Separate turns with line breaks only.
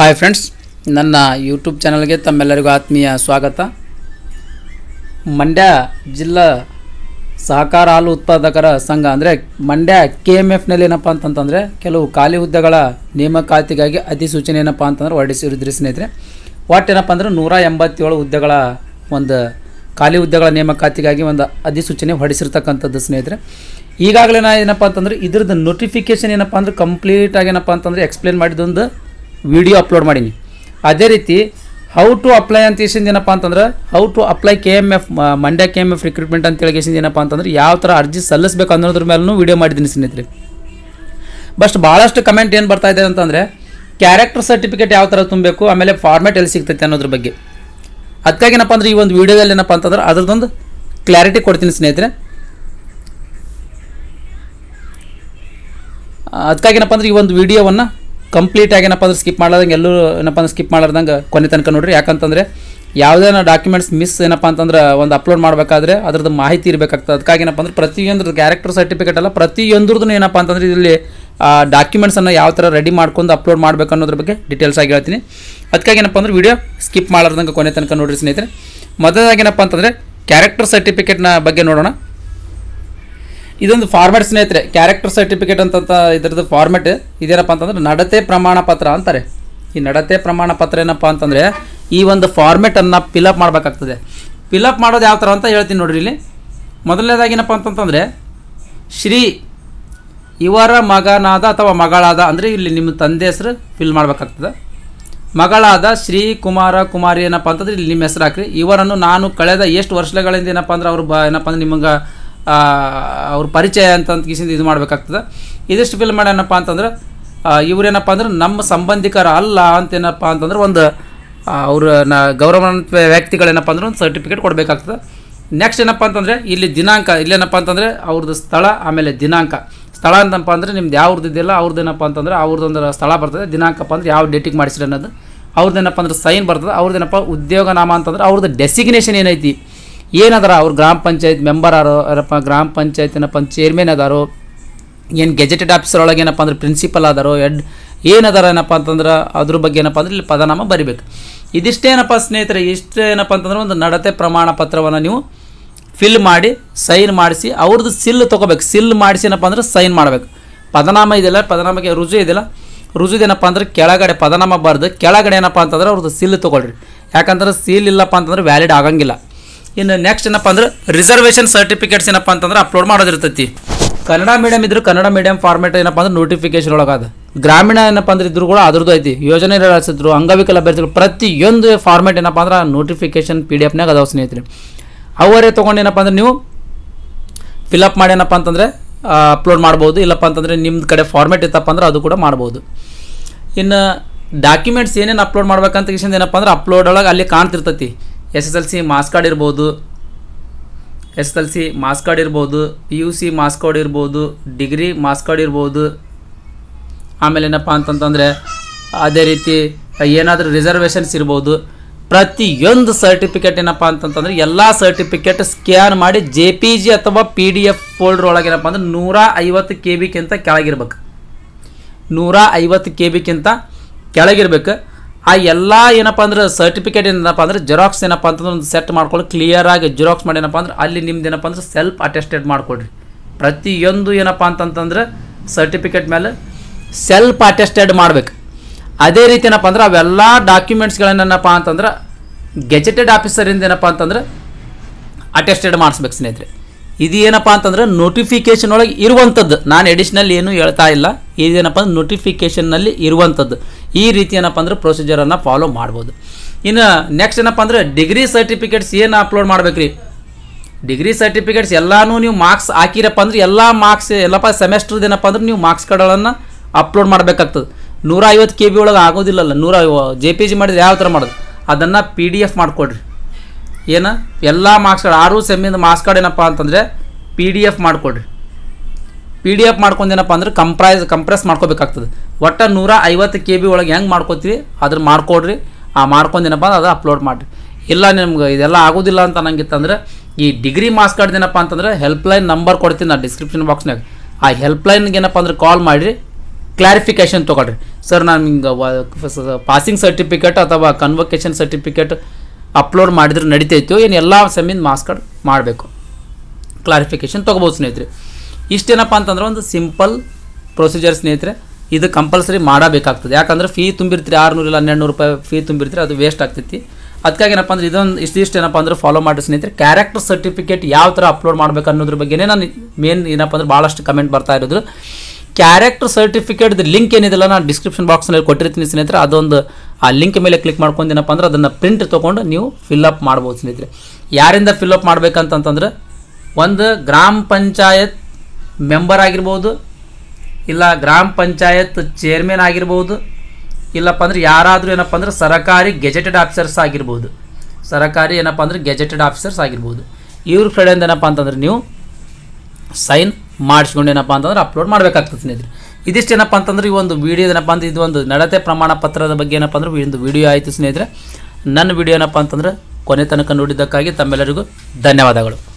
hi friends ನನ್ನ YouTube ಚಾನಲ್ಗೆ ತಮ್ಮೆಲ್ಲರಿಗೂ ಆತ್ಮೀಯ ಸ್ವಾಗತ ಮಂಡ್ಯ ಜಿಲ್ಲಾ ಸಹಕಾರ ಹಾಲು ಉತ್ಪಾದಕರ ಸಂಘ ಅಂದರೆ ಮಂಡ್ಯ ಕೆ ಎಮ್ ಎಫ್ನಲ್ಲಿ ಏನಪ್ಪ ಅಂತಂತಂದರೆ ಕೆಲವು ಖಾಲಿ ಹುದ್ದೆಗಳ ನೇಮಕಾತಿಗಾಗಿ ಅಧಿಸೂಚನೆ ಏನಪ್ಪ ಅಂತಂದ್ರೆ ಹೊರಡಿಸಿರಿದ್ರಿ ಸ್ನೇಹಿತರೆ ಒಟ್ಟು ಏನಪ್ಪ ಅಂದ್ರೆ ನೂರ ಎಂಬತ್ತೇಳು ಹುದ್ದೆಗಳ ಒಂದು ಖಾಲಿ ಹುದ್ದೆಗಳ ನೇಮಕಾತಿಗಾಗಿ ಒಂದು ಅಧಿಸೂಚನೆ ಹೊರಡಿಸಿರ್ತಕ್ಕಂಥದ್ದು ಸ್ನೇಹಿತರೆ ಈಗಾಗಲೇ ನಾ ಏನಪ್ಪ ಅಂತಂದ್ರೆ ಇದ್ರದ್ದು ನೋಟಿಫಿಕೇಶನ್ ಏನಪ್ಪ ಅಂದ್ರೆ ಕಂಪ್ಲೀಟಾಗಿ ಏನಪ್ಪ ಅಂತಂದ್ರೆ ಎಕ್ಸ್ಪ್ಲೇನ್ ಮಾಡಿದೊಂದು ವಿಡಿಯೋ ಅಪ್ಲೋಡ್ ಮಾಡೀನಿ ಅದೇ ರೀತಿ ಹೌ ಟು ಅಪ್ಲೈ ಅಂತ ಹೇಸಿಂದ ಏನಪ್ಪ ಅಂತಂದ್ರೆ how to apply K M F Mandya K M F recruitment ಅಂತ ಹೇಳಿ ಏನಪ್ಪ ಅಂತಂದ್ರೆ ಯಾವ ಥರ ಅರ್ಜಿ ಸಲ್ಲಿಸಬೇಕು ಅನ್ನೋದ್ರ ಮೇಲೂ ವಿಡಿಯೋ ಮಾಡಿದ್ದೀನಿ ಸ್ನೇಹಿತರೆ ಬಸ್ಟ್ ಭಾಳಷ್ಟು ಕಮೆಂಟ್ ಏನು ಬರ್ತಾ ಇದೆ ಅಂತಂದರೆ ಕ್ಯಾರೆಕ್ಟರ್ ಸರ್ಟಿಫಿಕೇಟ್ ಯಾವ ಥರ ತುಂಬಬೇಕು ಆಮೇಲೆ ಫಾರ್ಮ್ಯಾಟ್ ಎಲ್ಲಿ ಸಿಗ್ತೈತೆ ಅನ್ನೋದ್ರ ಬಗ್ಗೆ ಅದಕ್ಕಾಗಿ ಏನಪ್ಪ ಅಂದ್ರೆ ಈ ಒಂದು ವಿಡಿಯೋದಲ್ಲಿ ಏನಪ್ಪ ಅಂತಂದ್ರೆ ಅದ್ರದ್ದೊಂದು ಕ್ಲಾರಿಟಿ ಕೊಡ್ತೀನಿ ಸ್ನೇಹಿತರೆ ಅದಕ್ಕಾಗಿ ಏನಪ್ಪ ಅಂದ್ರೆ ಈ ಒಂದು ವಿಡಿಯೋವನ್ನು ಕಂಪ್ಲೀಟ್ ಆಗಿ ಏನಪ್ಪ ಅಂದ್ರೆ ಸ್ಕಿಪ್ ಮಾಡ್ಲಾರ್ದಂಗೆ ಎಲ್ಲರೂ ಏನಪ್ಪ ಅಂದ್ರೆ ಸ್ಕಿಪ್ ಮಾಡ್ಲಾರ್ದಂಗೆ ಕೊನೆ ತನಕ ನೋಡ್ರಿ ಯಾಕಂತಂದರೆ ಯಾವುದೇ ಡಾಕ್ಯುಮೆಂಟ್ಸ್ ಮಿಸ್ ಏನಪ್ಪ ಅಂತಂದ್ರೆ ಒಂದು ಅಪ್ಲೋಡ್ ಮಾಡಬೇಕಾದ್ರೆ ಅದ್ರದ್ದು ಮಾಹಿತಿ ಇರಬೇಕಾಗ್ತದೆ ಅದಕ್ಕಾಗಿ ಏನಪ್ಪ ಅಂದ್ರೆ ಪ್ರತಿಯೊಂದ್ರ ಕ್ಯಾರೆಕ್ಟರ್ ಸರ್ಟಿಫಿಕೇಟ್ ಅಲ್ಲ ಪ್ರತಿಯೊಂದ್ರದ್ದು ಏನಪ್ಪ ಅಂತಂದ್ರೆ ಇಲ್ಲಿ ಡಾಕ್ಯುಮೆಂಟ್ಸನ್ನು ಯಾವ ಥರ ರೆಡಿ ಮಾಡ್ಕೊಂಡು ಅಪ್ಲೋಡ್ ಮಾಡಬೇಕು ಅನ್ನೋದ್ರ ಬಗ್ಗೆ ಡೀಟೇಲ್ಸ್ ಆಗಿ ಹೇಳ್ತೀನಿ ಅದಕ್ಕಾಗಿ ಏನಪ್ಪ ಅಂದ್ರೆ ವಿಡಿಯೋ ಸ್ಕಿಪ್ ಮಾಡಲಾರ್ದಂಗೆ ಕೊನೆ ತನಕ ನೋಡ್ರಿ ಸ್ನೇಹಿತರೆ ಮೊದಲದಾಗಿ ಏನಪ್ಪ ಅಂತಂದರೆ ಕ್ಯಾರೆಕ್ಟರ್ ಸರ್ಟಿಫಿಕೇಟ್ನ ಬಗ್ಗೆ ನೋಡೋಣ ಇದೊಂದು ಫಾರ್ಮ್ಯಾಟ್ ಸ್ನೇಹಿತರೆ ಕ್ಯಾರೆಕ್ಟರ್ ಸರ್ಟಿಫಿಕೇಟ್ ಅಂತ ಇದ್ರದ್ದು ಫಾರ್ಮ್ಯಾಟ್ ಇದೇನಪ್ಪ ಅಂತಂದ್ರೆ ನಡತೆ ಪ್ರಮಾಣ ಪತ್ರ ಅಂತಾರೆ ಈ ನಡತೆ ಪ್ರಮಾಣ ಪತ್ರ ಏನಪ್ಪ ಅಂತಂದರೆ ಈ ಒಂದು ಫಾರ್ಮ್ಯಾಟನ್ನು ಫಿಲಪ್ ಮಾಡಬೇಕಾಗ್ತದೆ ಫಿಲಪ್ ಮಾಡೋದು ಯಾವ ಥರ ಅಂತ ಹೇಳ್ತೀನಿ ನೋಡ್ರಿ ಇಲ್ಲಿ ಮೊದಲನೇದಾಗಿ ಏನಪ್ಪ ಅಂತಂತಂದರೆ ಶ್ರೀ ಇವರ ಮಗನಾದ ಅಥವಾ ಮಗಳಾದ ಅಂದರೆ ಇಲ್ಲಿ ನಿಮ್ಮ ತಂದೆ ಹೆಸರು ಫಿಲ್ ಮಾಡಬೇಕಾಗ್ತದೆ ಮಗಳಾದ ಶ್ರೀ ಕುಮಾರ ಕುಮಾರಿ ಏನಪ್ಪ ಅಂತಂದ್ರೆ ಇಲ್ಲಿ ನಿಮ್ಮ ಹೆಸರು ಹಾಕ್ರಿ ಇವರನ್ನು ನಾನು ಕಳೆದ ಎಷ್ಟು ವರ್ಷಗಳಿಂದ ಏನಪ್ಪ ಅಂದ್ರೆ ಅವ್ರು ಬ ಏನಪ್ಪ ಅಂದ್ರೆ ನಿಮಗೆ ಅವ್ರ ಪರಿಚಯ ಅಂತ ಅಂತ ಕಿಸಿಂದ ಇದು ಮಾಡಬೇಕಾಗ್ತದೆ ಇದಿಷ್ಟು ಫಿಲ್ ಮಾಡ್ಯಾನಪ್ಪ ಅಂತಂದ್ರೆ ಇವ್ರೇನಪ್ಪ ಅಂದ್ರೆ ನಮ್ಮ ಸಂಬಂಧಿಕರ ಅಲ್ಲ ಅಂತ ಏನಪ್ಪ ಅಂತಂದ್ರೆ ಒಂದು ಅವ್ರ ನ ಗೌರವಾನ್ವಿತ ವ್ಯಕ್ತಿಗಳೇನಪ್ಪ ಅಂದ್ರೆ ಒಂದು ಸರ್ಟಿಫಿಕೇಟ್ ಕೊಡಬೇಕಾಗ್ತದೆ ನೆಕ್ಸ್ಟ್ ಏನಪ್ಪ ಅಂತಂದರೆ ಇಲ್ಲಿ ದಿನಾಂಕ ಇಲ್ಲೇನಪ್ಪ ಅಂತಂದರೆ ಅವ್ರದ್ದು ಸ್ಥಳ ಆಮೇಲೆ ದಿನಾಂಕ ಸ್ಥಳ ಅಂತಪ್ಪ ಅಂದರೆ ನಿಮ್ದು ಯಾವ್ದು ಇದೆಯಲ್ಲ ಅವ್ರದ್ದು ಏನಪ್ಪ ಅಂತಂದ್ರೆ ಅವ್ರದ್ದೊಂದು ಸ್ಥಳ ಬರ್ತದೆ ದಿನಾಂಕಪ್ಪ ಅಂದ್ರೆ ಯಾವ ಡೇಟಿಗೆ ಮಾಡಿಸ್ರಿ ಅನ್ನೋದು ಅವ್ರದ್ದೇನಪ್ಪ ಅಂದ್ರೆ ಸೈನ್ ಬರ್ತದೆ ಅವ್ರದ್ದೇನಪ್ಪ ಉದ್ಯೋಗ ನಾಮ ಅಂತಂದ್ರೆ ಅವ್ರದ್ದು ಡೆಸಿಗ್ನೇಷನ್ ಏನೈತಿ ಏನದಾರ ಅವ್ರು ಗ್ರಾಮ ಪಂಚಾಯತ್ ಮೆಂಬರ್ ಆರೋ ಯಾರಪ್ಪ ಗ್ರಾಮ ಪಂಚಾಯತ್ ಏನಪ್ಪ ಚೇರ್ಮನ್ ಅದಾರೋ ಏನು ಗೆಜೆಟೆಡ್ ಆಫೀಸರ್ ಒಳಗೆ ಏನಪ್ಪ ಅಂದ್ರೆ ಪ್ರಿನ್ಸಿಪಲ್ ಅದಾರೋ ಎಡ್ ಏನದಾರ ಏನಪ್ಪ ಅಂತಂದ್ರೆ ಅದ್ರ ಬಗ್ಗೆ ಏನಪ್ಪ ಅಂದ್ರೆ ಇಲ್ಲಿ ಪದನಾಮ ಬರಿಬೇಕು ಇದಿಷ್ಟೇನಪ್ಪ ಸ್ನೇಹಿತರೆ ಇಷ್ಟೇ ಏನಪ್ಪ ಅಂತಂದ್ರೆ ಒಂದು ನಡತೆ ಪ್ರಮಾಣ ಪತ್ರವನ್ನು ನೀವು ಫಿಲ್ ಮಾಡಿ ಸೈನ್ ಮಾಡಿಸಿ ಅವ್ರದ್ದು ಸಿಲ್ ತೊಗೋಬೇಕು ಸಿಲ್ ಮಾಡಿಸಿ ಏನಪ್ಪ ಅಂದ್ರೆ ಸೈನ್ ಮಾಡಬೇಕು ಪದನಾಮ ಇದೆಯಲ್ಲ ಪದನಾಮಕ್ಕೆ ರುಜು ಇದೆಯಲ್ಲ ರುಜುದೇನಪ್ಪ ಅಂದ್ರೆ ಕೆಳಗಡೆ ಪದನಾಮ ಬರ್ದು ಕೆಳಗಡೆ ಏನಪ್ಪ ಅಂತಂದ್ರೆ ಅವ್ರದ್ದು ಸಿಲ್ ತೊಗೊಳ್ರಿ ಯಾಕಂದ್ರೆ ಸೀಲ್ ಇಲ್ಲಪ್ಪ ಅಂತಂದ್ರೆ ವ್ಯಾಲಿಡ್ ಆಗಂಗಿಲ್ಲ ಇನ್ನು ನೆಕ್ಸ್ಟ್ ಏನಪ್ಪ ಅಂದ್ರೆ ರಿಸರ್ವೇಷನ್ ಸರ್ಟಿಫಿಕೇಟ್ಸ್ ಏನಪ್ಪ ಅಂತಂದ್ರೆ ಅಪ್ಲೋಡ್ ಮಾಡೋದಿರ್ತೈತಿ ಕನ್ನಡ ಮೀಡಿಯಮ್ ಇದ್ರು ಕನ್ನಡ ಮೀಡಿಯಮ್ ಫಾರ್ಮೇಟ್ ಏನಪ್ಪ ಅಂದ್ರೆ ನೋಟಿಫಿಕೇಶನ್ ಒಳಗದ ಗ್ರಾಮೀಣ ಏನಪ್ಪ ಅಂದ್ರೆ ಇದ್ರು ಕೂಡ ಅದ್ರದ್ದು ಐತಿ ಯೋಜನೆ ರಚಿಸಿದ್ರು ಅಂಗವಿಕಲ ಅಭ್ಯರ್ಥಿಗಳು ಪ್ರತಿಯೊಂದು ಫಾರ್ಮೇಟ್ ಏನಪ್ಪ ಅಂದ್ರೆ ನೋಟಿಫಿಕೇಶನ್ ಪಿ ಡಿ ಎಫ್ನಾಗ ಅದಾವ ಸ್ನೇಹಿತರೆ ಅವರೇ ತೊಗೊಂಡು ಏನಪ್ಪ ಅಂದ್ರೆ ನೀವು ಫಿಲಪ್ ಮಾಡಿ ಏನಪ್ಪ ಅಂತಂದರೆ ಅಪ್ಲೋಡ್ ಮಾಡ್ಬೋದು ಇಲ್ಲಪ್ಪ ಅಂತಂದರೆ ನಿಮ್ದು ಕಡೆ ಫಾರ್ಮೇಟ್ ಇತ್ತಪ್ಪ ಅಂದ್ರೆ ಅದು ಕೂಡ ಮಾಡ್ಬೋದು ಇನ್ನು ಡಾಕ್ಯುಮೆಂಟ್ಸ್ ಏನೇನು ಅಪ್ಲೋಡ್ ಮಾಡ್ಬೇಕಂತ ಕಿಶನ್ ಏನಪ್ಪ ಅಂದ್ರೆ ಅಪ್ಲೋಡ್ ಒಳಗೆ ಅಲ್ಲಿ ಕಾಣ್ತಿರ್ತೈತಿ S S L C marks card ಇರ್ಬೋದು S S L C marks card ಇರ್ಬೋದು P U C marks card ಇರ್ಬೋದು ಡಿಗ್ರಿ ಮಾಸ್ ಕಾರ್ಡ್ ಇರ್ಬೋದು ಆಮೇಲೆ ಏನಪ್ಪ ಅಂತಂತಂದರೆ ಅದೇ ರೀತಿ ಏನಾದರೂ ರಿಸರ್ವೇಷನ್ಸ್ ಇರ್ಬೋದು ಪ್ರತಿಯೊಂದು ಸರ್ಟಿಫಿಕೇಟ್ ಏನಪ್ಪ ಅಂತಂತಂದ್ರೆ ಎಲ್ಲ ಸರ್ಟಿಫಿಕೇಟ್ ಸ್ಕ್ಯಾನ್ ಮಾಡಿ ಜೆ ಪಿ ಜಿ ಅಥವಾ ಪಿ ಡಿ ಎಫ್ ಫೋಲ್ಡ್ರ್ ಒಳಗೆ ಏನಪ್ಪ ಅಂದ್ರೆ ನೂರ ಐವತ್ತು ಕೆ ಬಿಗಿಂತ ಕೆಳಗಿರ್ಬೇಕು ನೂರ ಐವತ್ತು ಕೆ ಬಿಗಿಂತ ಕೆಳಗಿರ್ಬೇಕು ಆ ಎಲ್ಲ ಏನಪ್ಪ ಅಂದ್ರೆ ಸರ್ಟಿಫಿಕೇಟ್ ಏನಪ್ಪ ಅಂದ್ರೆ ಜೆರಾಕ್ಸ್ ಏನಪ್ಪ ಅಂತಂದ್ರೆ ಒಂದು ಸೆಟ್ ಮಾಡ್ಕೊಳ್ಳಿ ಕ್ಲಿಯರಾಗಿ ಜೆರಾಕ್ಸ್ ಮಾಡಿ ಏನಪ್ಪ ಅಂದ್ರೆ ಅಲ್ಲಿ ನಿಮ್ದು ಏನಪ್ಪ ಅಂದ್ರೆ ಸೆಲ್ಫ್ ಅಟೆಸ್ಟೆಡ್ ಮಾಡ್ಕೊಡ್ರಿ ಪ್ರತಿಯೊಂದು ಏನಪ್ಪ ಅಂತಂತಂದ್ರೆ ಸರ್ಟಿಫಿಕೇಟ್ ಮೇಲೆ ಸೆಲ್ಫ್ ಅಟೆಸ್ಟೆಡ್ ಮಾಡ್ಬೇಕು ಅದೇ ರೀತಿ ಏನಪ್ಪ ಅಂದ್ರೆ ಅವೆಲ್ಲ ಡಾಕ್ಯುಮೆಂಟ್ಸ್ಗಳನ್ನೇನಪ್ಪ ಅಂತಂದ್ರೆ ಗೆಜೆಟೆಡ್ ಆಫೀಸರಿಂದ ಏನಪ್ಪ ಅಂತಂದ್ರೆ ಅಟೆಸ್ಟೆಡ್ ಮಾಡಿಸ್ಬೇಕು ಸ್ನೇಹಿತರೆ ಇದು ಏನಪ್ಪ ಅಂತಂದ್ರೆ ನೋಟಿಫಿಕೇಷನ್ ಒಳಗೆ ಇರುವಂಥದ್ದು ನಾನು ಎಡಿಷ್ನಲ್ ಏನು ಹೇಳ್ತಾ ಇಲ್ಲ ಇದೇನಪ್ಪ ಅಂದ್ರೆ ನೋಟಿಫಿಕೇಷನ್ನಲ್ಲಿ ಇರುವಂಥದ್ದು ಈ ರೀತಿ ಏನಪ್ಪ ಅಂದ್ರೆ ಪ್ರೊಸೀಜರನ್ನು ಫಾಲೋ ಮಾಡ್ಬೋದು ಇನ್ನು ನೆಕ್ಸ್ಟ್ ಏನಪ್ಪ ಅಂದ್ರೆ ಡಿಗ್ರಿ ಸರ್ಟಿಫಿಕೇಟ್ಸ್ ಏನು ಅಪ್ಲೋಡ್ ಮಾಡ್ಬೇಕ್ರಿ ಡಿಗ್ರಿ ಸರ್ಟಿಫಿಕೇಟ್ಸ್ ಎಲ್ಲಾನು ನೀವು ಮಾರ್ಕ್ಸ್ ಹಾಕಿರಪ್ಪ ಅಂದ್ರೆ ಎಲ್ಲ ಮಾರ್ಕ್ಸ್ ಎಲ್ಲಪ್ಪ ಸೆಮೆಸ್ಟ್ರದ್ದು ಏನಪ್ಪ ಅಂದ್ರೆ ನೀವು ಮಾರ್ಕ್ಸ್ ಕಾರ್ಡ್ಗಳನ್ನು ಅಪ್ಲೋಡ್ ಮಾಡಬೇಕಾಗ್ತದೆ ನೂರ ಐವತ್ತು ಕೆ ಬಿ ಒಳಗೆ ಆಗೋದಿಲ್ಲಲ್ಲ ನೂರ ಜೆ ಪಿ ಜಿ ಮಾಡಿದ್ರೆ ಯಾವ ಥರ ಮಾಡೋದು ಅದನ್ನು ಪಿ ಡಿ ಎಫ್ ಮಾಡಿಕೊಡ್ರಿ ಏನು ಎಲ್ಲ ಮಾರ್ಕ್ಸ್ ಕಾರ್ಡ್ ಆರು ಸೆಮ್ಮಿಂದ ಮಾರ್ಕ್ಸ್ ಕಾರ್ಡ್ ಏನಪ್ಪ ಅಂತಂದರೆ ಪಿ ಡಿ ಎಫ್ ಮಾಡಿಕೊಡ್ರಿ ಪಿ ಡಿ ಎಫ್ ಮಾಡ್ಕೊಂಡೇನಪ್ಪ ಅಂದ್ರೆ ಕಂಪ್ರೈಸ್ ಕಂಪ್ರೆಸ್ ಮಾಡ್ಕೋಬೇಕಾಗ್ತದೆ ಒಟ್ಟು ನೂರ ಐವತ್ತು ಕೆ ಬಿ ಒಳಗೆ ಹೆಂಗೆ ಮಾಡ್ಕೋತೀವಿ ಅದ್ರ ಮಾಡ್ಕೊಡ್ರಿ ಆ ಮಾಡ್ಕೊಂಡೇನಪ್ಪ ಅದು ಅಪ್ಲೋಡ್ ಮಾಡಿರಿ ಇಲ್ಲ ನಿಮ್ಗೆ ಇದೆಲ್ಲ ಆಗೋದಿಲ್ಲ ಅಂತ ಅನ್ನಂಗಿತ್ತಂದ್ರೆ ಈ ಡಿಗ್ರಿ ಮಾರ್ಕ್ಸ್ ಕಾರ್ಡ್ ಏನಪ್ಪ ಅಂತಂದ್ರೆ ಹೆಲ್ಪ್ಲೈನ್ ನಂಬರ್ ಕೊಡ್ತೀನಿ ನಾನು ಡಿಸ್ಕ್ರಿಪ್ಷನ್ ಬಾಕ್ಸ್ನಾಗ ಆ ಹೆಲ್ಪ್ಲೈನ್ಗೆ ಏನಪ್ಪ ಅಂದ್ರೆ ಕಾಲ್ ಮಾಡಿರಿ ಕ್ಲಾರಿಫಿಕೇಷನ್ ತೊಗೊಳ್ರಿ ಸರ್ ನಾನು ಹಿಂಗೆ ಪಾಸಿಂಗ್ ಸರ್ಟಿಫಿಕೇಟ್ ಅಥವಾ ಕನ್ವೊಕೇಶನ್ ಸರ್ಟಿಫಿಕೇಟ್ ಅಪ್ಲೋಡ್ ಮಾಡಿದ್ರೆ ನಡಿತೈತೋ ಏನು ಎಲ್ಲ ಸೆಮ್ಮಿಂದ ಮಾರ್ಕ್ಸ್ ಕಾರ್ಡ್ ಮಾಡಬೇಕು ಕ್ಲಾರಿಫಿಕೇಷನ್ ತೊಗೋಬೋದು ಸ್ನೇಹಿತರೆ ಇಷ್ಟೇನಪ್ಪ ಅಂತಂದ್ರೆ ಒಂದು ಸಿಂಪಲ್ ಪ್ರೊಸೀಜರ್ ಸ್ನೇಹಿತರೆ ಇದು ಕಂಪಲ್ಸರಿ ಮಾಡಬೇಕಾಗ್ತದೆ ಯಾಕಂದ್ರೆ ಫೀ ತುಂಬಿರ್ತೀರಿ ಆರುನೂರು ಇಲ್ಲ ಹನ್ನೆರಡು ರೂಪಾಯಿ ಫೀ ತುಂಬಿರ್ತೀರಿ ಅದು ವೇಸ್ಟ್ ಆಗ್ತೈತಿ ಅದಕ್ಕಾಗಿ ಏನಪ್ಪ ಅಂದ್ರೆ ಇದೊಂದು ಇಷ್ಟಿಷ್ಟು ಏನಪ್ಪ ಅಂದ್ರೆ ಫಾಲೋ ಮಾಡಿ ಸ್ನೇಹಿತರೆ ಕ್ಯಾರೆಕ್ಟರ್ ಸರ್ಟಿಫಿಕೇಟ್ ಯಾವ ಥರ ಅಪ್ಲೋಡ್ ಮಾಡ್ಬೇಕು ಅನ್ನೋದ್ರ ಬಗ್ಗೆನೇ ನಾನು ಮೇನ್ ಏನಪ್ಪ ಅಂದ್ರೆ ಭಾಳಷ್ಟು ಕಮೆಂಟ್ ಬರ್ತಾ ಇರೋದು ಕ್ಯಾರೆಕ್ಟರ್ ಸರ್ಟಿಫಿಕೇಟ್ದು ಲಿಂಕ್ ಏನಿದೆಲ್ಲ ನಾನು ಡಿಸ್ಕ್ರಿಪ್ಷನ್ ಬಾಕ್ಸ್ನಲ್ಲಿ ಕೊಟ್ಟಿರ್ತೀನಿ ಸ್ನೇಹಿತರೆ ಅದೊಂದು ಆ ಲಿಂಕ್ ಮೇಲೆ ಕ್ಲಿಕ್ ಮಾಡ್ಕೊಂಡು ಏನಪ್ಪ ಅಂದ್ರೆ ಅದನ್ನು ಪ್ರಿಂಟ್ ತೊಗೊಂಡು ನೀವು ಫಿಲ್ಅಪ್ ಮಾಡ್ಬೋದು ಸ್ನೇಹಿತರೆ ಯಾರಿಂದ ಫಿಲ್ಅಪ್ ಮಾಡ್ಬೇಕಂತಂತಂದ್ರೆ ಒಂದು ಗ್ರಾಮ ಪಂಚಾಯತ್ ಮೆಂಬರ್ ಆಗಿರ್ಬೋದು ಇಲ್ಲ ಗ್ರಾಮ ಪಂಚಾಯತ್ ಚೇರ್ಮನ್ ಆಗಿರ್ಬೋದು ಇಲ್ಲಪ್ಪ ಅಂದ್ರೆ ಯಾರಾದರೂ ಏನಪ್ಪ ಅಂದ್ರೆ ಸರಕಾರಿ ಗೆಜೆಟೆಡ್ ಆಫೀಸರ್ಸ್ ಆಗಿರ್ಬೋದು ಸರಕಾರಿ ಏನಪ್ಪ ಅಂದ್ರೆ ಗೆಜೆಟೆಡ್ ಆಫೀಸರ್ಸ್ ಆಗಿರ್ಬೋದು ಇವ್ರ ಕಡೆಯಿಂದ ಏನಪ್ಪ ಅಂತಂದ್ರೆ ನೀವು ಸೈನ್ ಮಾಡಿಸ್ಕೊಂಡು ಏನಪ್ಪ ಅಂತಂದ್ರೆ ಅಪ್ಲೋಡ್ ಮಾಡಬೇಕಾಗ್ತದೆ ಸ್ನೇಹಿತರೆ ಇದಿಷ್ಟು ಏನಪ್ಪ ಅಂತಂದ್ರೆ ಈ ಒಂದು ವಿಡಿಯೋ ಏನಪ್ಪ ಅಂದ್ರೆ ಇದು ಒಂದು ನಡತೆ ಪ್ರಮಾಣ ಪತ್ರದ ಬಗ್ಗೆ ಏನಪ್ಪ ಅಂದ್ರೆ ಈ ಒಂದು ವಿಡಿಯೋ ಆಯಿತು ಸ್ನೇಹಿತರೆ ನನ್ನ ವಿಡಿಯೋ ಏನಪ್ಪ ಅಂತಂದ್ರೆ ಕೊನೆ ತನಕ ನೋಡಿದ್ದಕ್ಕಾಗಿ ತಮ್ಮೆಲ್ಲರಿಗೂ ಧನ್ಯವಾದಗಳು